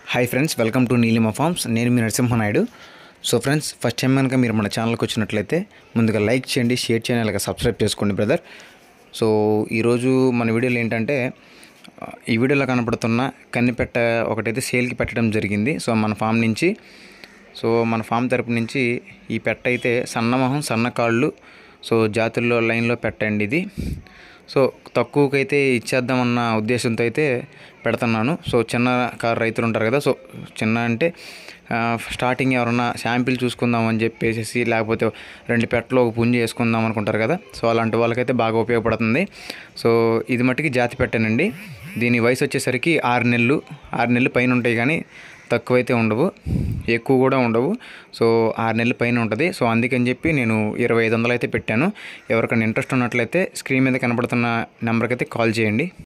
hi friends welcome to Neelima farms నేను మీ Narasimha Naidu so friends first time కనుక మీరు మన ఛానల్కి వచ్చినట్లయితే ముందుగా లైక్ చేయండి షేర్ చేయండి అలాగే సబ్స్క్రైబ్ చేసుకోండి బ్రదర్ సో ఈరోజు మన వీడియోలో ఏంటంటే ఆ, ఈ వీడియోలో కనపడుతున్న కన్నిపెట్ట ఒకటైతే సేల్కి పెట్టడం జరిగింది సో మన ఫామ్ నుంచి సో మన ఫామ్ తరపు నుంచి ఈ పెట్ట అయితే సన్నమొహం సన్న కాళ్ళు సో జాతుల్లో లైన్లో పెట్టండి ఇది సో తక్కువకైతే ఇచ్చేద్దామన్న ఉద్దేశంతో అయితే పెడుతున్నాను సో చిన్న కారు రైతులు ఉంటారు కదా సో చిన్న అంటే ఆ, స్టార్టింగ్ ఎవరన్నా శాంపిల్ చూసుకుందాం అని చెప్పేసి లేకపోతే రెండు పెట్టలో ఒక పుంజి వేసుకుందాం అనుకుంటారు కదా సో అలాంటి వాళ్ళకైతే బాగా ఉపయోగపడుతుంది సో ఇది మట్టుకి జాతి పెట్టానండి దీని వయసు వచ్చేసరికి ఆరు నెలలు ఆరు నెలలు పైన ఉంటాయి కానీ తక్కువైతే ఉండవు ఎక్కువ కూడా ఉండవు సో ఆరు నెలల పైన ఉంటుంది సో అందుకని చెప్పి నేను ఇరవై ఐదు వందలు అయితే పెట్టాను ఎవరికైనా ఇంట్రెస్ట్ ఉన్నట్లయితే స్క్రీన్ మీద కనబడుతున్న నెంబర్కి అయితే కాల్ చేయండి